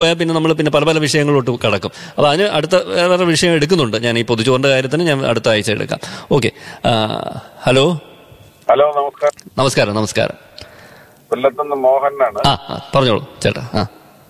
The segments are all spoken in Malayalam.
പോയാൽ പിന്നെ നമ്മൾ പിന്നെ പല പല വിഷയങ്ങളോട്ട് കടക്കും അപ്പോൾ അതിന് അടുത്ത വേറെ വിഷയം എടുക്കുന്നുണ്ട് ഞാൻ ഈ പൊതുചോറിന്റെ കാര്യത്തിന് ഞാൻ അടുത്ത ആഴ്ച എടുക്കാം ഓക്കെ ഹലോ ഹലോ നമസ്കാരം നമസ്കാരം നമസ്കാരം കൊല്ലത്തുനിന്ന് മോഹനാണ് ആ ആ പറഞ്ഞോളൂ ചേട്ടാ ആ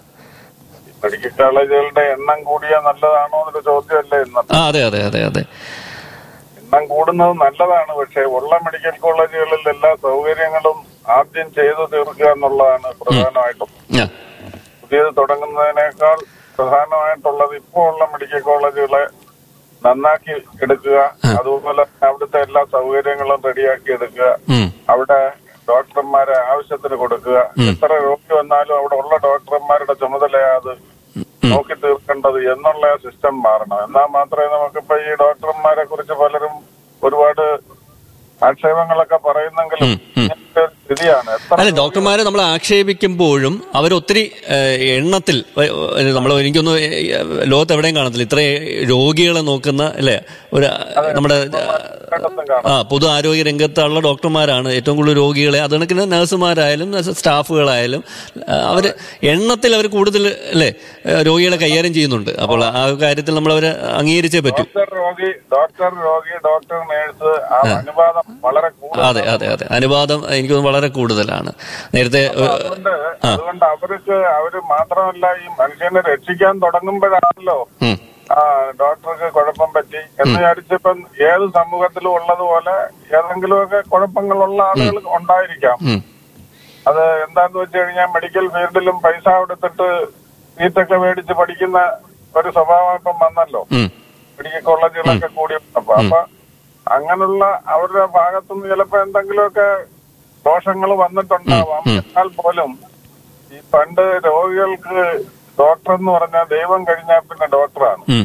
മെഡിക്കൽ കോളേജുകളുടെ എണ്ണം കൂടിയ നല്ലതാണോ എന്നൊരു ചോദ്യമല്ലേ ഇന്നത്തെ ആ അതെ അതെ അതെ അതെ എണ്ണം കൂടുന്നത് നല്ലതാണ് പക്ഷെ ഉള്ള മെഡിക്കൽ കോളേജുകളിൽ എല്ലാ സൗകര്യങ്ങളും ആദ്യം ചെയ്തു തീർക്കുക എന്നുള്ളതാണ് പ്രധാനമായിട്ടും ആ പുതിയത് തുടങ്ങുന്നതിനേക്കാൾ പ്രധാനമായിട്ടുള്ളത് ഇപ്പോൾ ഉള്ള മെഡിക്കൽ കോളേജുകളെ നന്നാക്കി എടുക്കുക അതുപോലെ അവിടുത്തെ എല്ലാ സൗകര്യങ്ങളും റെഡിയാക്കി എടുക്കുക ഉം, അവിടെ ഡോക്ടർമാരെ ആവശ്യത്തിന് കൊടുക്കുക എത്ര രോഗി വന്നാലും അവിടെ ഉള്ള ഡോക്ടർമാരുടെ ചുമതലയാ അത് നോക്കി തീർക്കേണ്ടത് എന്നുള്ള സിസ്റ്റം മാറണം എന്നാൽ മാത്രമേ നമുക്കിപ്പോ ഈ ഡോക്ടർമാരെ കുറിച്ച് പലരും ഒരുപാട് ആക്ഷേപങ്ങളൊക്കെ പറയുന്നെങ്കിലും ഇങ്ങനത്തെ ഒരു സ്ഥിതിയാണ് എത്ര അല്ല ഡോക്ടർമാരെ നമ്മൾ ആക്ഷേപിക്കുമ്പോഴും അവരൊത്തിരി ഏഹ്, എണ്ണത്തിൽ ഏഹ്, നമ്മൾ എനിക്കൊന്ന് ലോകത്ത് എവിടെയും കാണത്തില്ല ഇത്ര രോഗികളെ നോക്കുന്ന അല്ലേ ഒരു നമ്മുടെ ഇടത്തും കാണാം ആ പൊതു ആരോഗ്യ രംഗത്തുള്ള ഡോക്ടർമാരാണ് ഏറ്റവും കൂടുതൽ രോഗികളെ അത് കണക്കിന് നഴ്സുമാരായാലും നഴ്സ് സ്റ്റാഫുകളായാലും ആ, അവര് എണ്ണത്തിൽ അവർ കൂടുതൽ അല്ലേ ഏഹ്, രോഗികളെ കൈകാര്യം ചെയ്യുന്നുണ്ട് അപ്പോൾ ആ കാര്യത്തിൽ നമ്മൾ അവരെ അംഗീകരിച്ചേ പറ്റൂ ഡോക്ടർ രോഗി ഡോക്ടർ രോഗി ഡോക്ടർ നേഴ്സ് ആ അനുപാതം വളരെ കൂടുതൽ അതെ അതെ അതെ അനുവാദം എനിക്ക് തോന്നുന്നു വളരെ കൂടുതലാണ് നേരത്തെ ഏഹ്, അതുകൊണ്ട് അതുകൊണ്ട് അവർക്ക് അവര് മാത്രമല്ല ഈ മനുഷ്യനെ രക്ഷിക്കാൻ തുടങ്ങുമ്പോഴാണല്ലോ ഉം, ആ ഡോക്ടർക്ക് കുഴപ്പം പറ്റി എന്ന് വിചാരിച്ചപ്പം ഏത് സമൂഹത്തിലും ഉള്ളതുപോലെ ഏതെങ്കിലുമൊക്കെ കുഴപ്പങ്ങളുള്ള ആളുകൾ ഉണ്ടായിരിക്കാം ഉം, അത് എന്താന്ന് വെച്ച് കഴിഞ്ഞാൽ മെഡിക്കൽ ഫീൽഡിലും പൈസ കൊടുത്തിട്ട് സീറ്റൊക്കെ മേടിച്ച് പഠിക്കുന്ന ഒരു സ്വഭാവം ഇപ്പം വന്നല്ലോ ഉം, മെഡിക്കൽ കോളേജുകളൊക്കെ കൂടി വന്നപ്പോ അപ്പൊ അങ്ങനെയുള്ള അവരുടെ ഭാഗത്തുനിന്ന് ചിലപ്പോ എന്തെങ്കിലുമൊക്കെ ദോഷങ്ങൾ വന്നിട്ടുണ്ടാവാം എന്നാൽ പോലും ഈ പണ്ട് രോഗികൾക്ക് ഡോക്ടർ എന്ന് പറഞ്ഞാൽ ദൈവം കഴിഞ്ഞാൽ പിന്നെ ഡോക്ടറാണ് ഉം.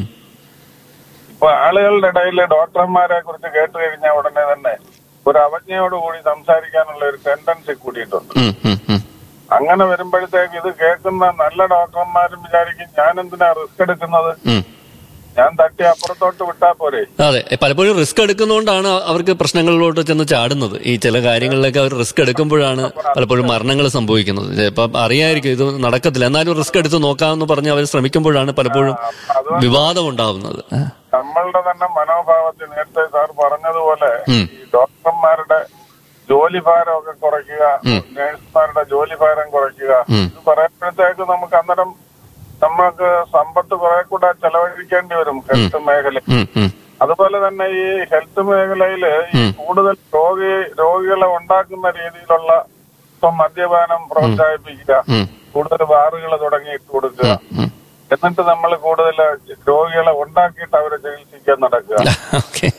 ഇപ്പൊ ആളുകളുടെ ഇടയിൽ ഡോക്ടർമാരെ കുറിച്ച് കേട്ട് കഴിഞ്ഞാൽ ഉടനെ തന്നെ ഒരു അവജ്ഞയോടുകൂടി സംസാരിക്കാനുള്ള ഒരു ടെൻഡൻസി കൂടിയിട്ടുണ്ട് ഉം, ഉം, ഉം. അങ്ങനെ വരുമ്പോഴത്തേക്ക് ഇത് കേൾക്കുന്ന നല്ല ഡോക്ടർമാരും വിചാരിക്കും ഞാൻ എന്തിനാ റിസ്ക് എടുക്കുന്നത് ഉം. ഞാൻ തട്ടി അപ്പുറത്തോട്ട് വിട്ടാ പോരെ അതെ പലപ്പോഴും റിസ്ക് എടുക്കുന്നതുകൊണ്ടാണ് അവർക്ക് പ്രശ്നങ്ങളിലോട്ട് ചെന്ന് ചാടുന്നത് ഈ ചില കാര്യങ്ങളിലൊക്കെ അവർ റിസ്ക് എടുക്കുമ്പോഴാണ് പലപ്പോഴും മരണങ്ങൾ സംഭവിക്കുന്നത് ഇപ്പൊ അറിയായിരിക്കും ഇത് നടക്കത്തില്ല എന്നാലും റിസ്ക് എടുത്ത് നോക്കാമെന്ന് പറഞ്ഞ് അവർ ശ്രമിക്കുമ്പോഴാണ് പലപ്പോഴും വിവാദം ഉണ്ടാവുന്നത് നമ്മളുടെ തന്നെ മനോഭാവത്തിൽ നേരത്തെ സാർ പറഞ്ഞതുപോലെ ഉം. ഈ ഡോക്ടർമാരുടെ ജോലി ഭാരമൊക്കെ കുറയ്ക്കുക നഴ്സുമാരുടെ ജോലി ഭാരം കുറയ്ക്കുക ഉം. ഇത് പറയുമ്പോഴത്തേക്ക് നമുക്ക് അന്നേരം നമുക്ക് സമ്പത്ത് കുറെ കൂടെ ചെലവഴിക്കേണ്ടി വരും ഹെൽത്ത് മേഖല ഉം, ഉം. അതുപോലെ തന്നെ ഈ ഹെൽത്ത് മേഖലയില് ഈ കൂടുതൽ രോഗി രോഗികളെ ഉണ്ടാക്കുന്ന രീതിയിലുള്ള ഇപ്പം മദ്യപാനം പ്രോത്സാഹിപ്പിക്കുക ഉം. കൂടുതൽ ബാറുകൾ തുടങ്ങിയിട്ട് കൊടുക്കുക ഉം. എന്നിട്ട് നമ്മൾ കൂടുതൽ രോഗികളെ ഉണ്ടാക്കിയിട്ട് അവരെ ചികിത്സിക്കാൻ നടക്കുക ഓക്കെ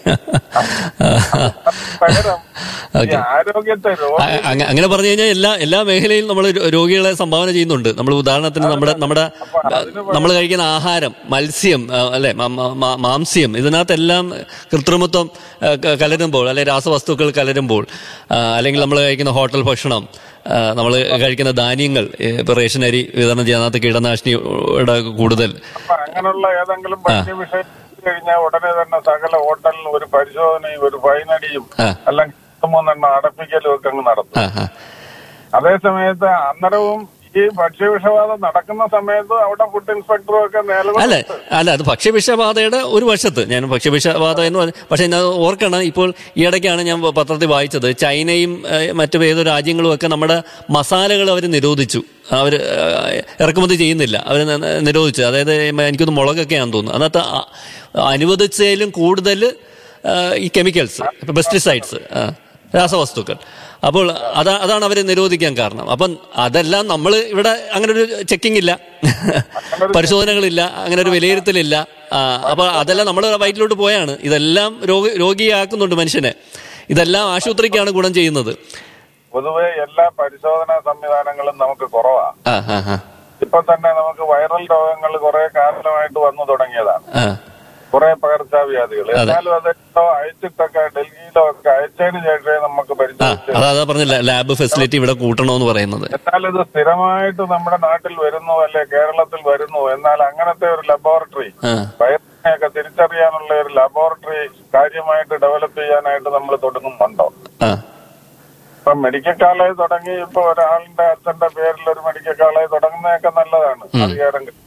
പകരം ഈ ഓക്കെ ആരോഗ്യത്തെ രോഗി അ- അങ്ങ- അങ്ങനെ പറഞ്ഞു കഴിഞ്ഞാൽ എല്ലാ എല്ലാ മേഖലയിലും നമ്മൾ രോഗികളെ സംഭാവന ചെയ്യുന്നുണ്ട് നമ്മൾ ഉദാഹരണത്തിന് നമ്മുടെ നമ്മുടെ നമ്മൾ കഴിക്കുന്ന ആഹാരം മത്സ്യം ആ, അല്ലെ മ- മ- മ- മാംസ്യം ഇതിനകത്തെല്ലാം കൃത്രിമത്വം ആ, ക- കലരുമ്പോൾ അല്ലെ രാസവസ്തുക്കൾ കലരുമ്പോൾ ആ, അല്ലെങ്കിൽ നമ്മൾ കഴിക്കുന്ന ഹോട്ടൽ ഭക്ഷണം നമ്മൾ കഴിക്കുന്ന ധാന്യങ്ങൾ ഏ, ഇപ്പൊ റേഷൻ അരി വിതരണം ചെയ്യുന്നതിനകത്ത് കീടനാശിനിയുടെ കൂടുതൽ അപ്പൊ അങ്ങനെയുള്ള ഏതെങ്കിലും ഭക്ഷ്യ വിഷയം കഴിഞ്ഞാൽ ഉടനെ തന്നെ സകല ഹോട്ടലിൽ ഒരു പരിശോധനയും ഒരു ഫൈനടിയും ആ. അല്ലെങ്കിൽ മൂന്നെണ്ണം അടപ്പിക്കലും ഒക്കെ അങ്ങ് നടത്തും ആ ആ അതേ സമയത്ത് അന്നേരവും ഈ ഭക്ഷ്യവിഷബാധ നടക്കുന്ന സമയത്ത് അവിടെ ഫുഡ് ഇൻസ്പെക്ടറും ഒക്കെ അല്ല നിലവിലുണ്ട് അല്ല അത് ഭക്ഷ്യവിഷബാധയുടെ ഒരു വശത്ത് ഞാൻ ഭക്ഷ്യവിഷബാധ എന്ന് പറഞ്ഞ പക്ഷെ ഞാൻ ഓർക്കണം ഇപ്പോൾ ഈ ഇടയ്ക്കാണ് ഞാൻ പത്രത്തിൽ വായിച്ചത് ചൈനയും ഏഹ്, മറ്റു ഏതോ രാജ്യങ്ങളും ഒക്കെ നമ്മുടെ മസാലകൾ അവർ നിരോധിച്ചു അവർ ഇറക്കുമതി ചെയ്യുന്നില്ല അവർ നിരോധിച്ചു അതായത് എനിക്കൊന്ന് മുളകൊക്കെയാണെന്ന് തോന്നുന്നു അതിനകത്ത് അ- അനുവദിച്ചതിലും കൂടുതൽ ഏഹ്, ഈ കെമിക്കൽസ് പെസ്റ്റിസൈഡ്സ് രാസവസ്തുക്കൾ അപ്പോൾ അതാ അതാണ് അവരെ നിരോധിക്കാൻ കാരണം അപ്പം അതെല്ലാം നമ്മൾ ഇവിടെ അങ്ങനെ ഒരു ചെക്കിംഗ് ഇല്ല പരിശോധനകളില്ല അങ്ങനെ ഒരു വിലയിരുത്തലില്ല ആ, അപ്പൊ അതെല്ലാം നമ്മുടെ വയറ്റിലോട്ട് പോയാണ് ഇതെല്ലാം രോഗി രോഗിയാക്കുന്നുണ്ട് മനുഷ്യനെ ഇതെല്ലാം ആശുപത്രിക്കാണ് ഗുണം ചെയ്യുന്നത് പൊതുവെ എല്ലാ പരിശോധനാ സംവിധാനങ്ങളും നമുക്ക് കുറവാണ് ആ ആ ആ ഇപ്പൊ തന്നെ നമുക്ക് വൈറൽ രോഗങ്ങൾ കുറെ കാലമായിട്ട് വന്നു തുടങ്ങിയതാണ് ആ കുറെ പകർച്ചവ്യാധികൾ എന്നാലും അതെന്തോ അയച്ചിട്ടൊക്കെ ഡൽഹിയിലോ ഒക്കെ അയച്ചതിന് ശേഷമേ നമുക്ക് ആ പരിശോധിച്ചു അതാ അതാ പറഞ്ഞ ലാബ് ഫെസിലിറ്റി ഇവിടെ കൂട്ടണമെന്ന് പറയുന്നത് എന്നാൽ ഇത് സ്ഥിരമായിട്ട് നമ്മുടെ നാട്ടിൽ വരുന്നു അല്ലെ കേരളത്തിൽ വരുന്നു എന്നാൽ അങ്ങനത്തെ ഒരു ലബോറട്ടറി ആ വൈറസിനെയൊക്കെ തിരിച്ചറിയാനുള്ള ഒരു ലബോറട്ടറി കാര്യമായിട്ട് ഡെവലപ്പ് ചെയ്യാനായിട്ട് നമ്മൾ തുടങ്ങുന്നുണ്ടോ ആ ഇപ്പൊ മെഡിക്കൽ കോളേജ് തുടങ്ങി ഇപ്പൊ ഒരാളിന്റെ അച്ഛന്റെ പേരിൽ ഒരു മെഡിക്കൽ കോളേജ് തുടങ്ങുന്നതൊക്കെ നല്ലതാണ് അധികാരം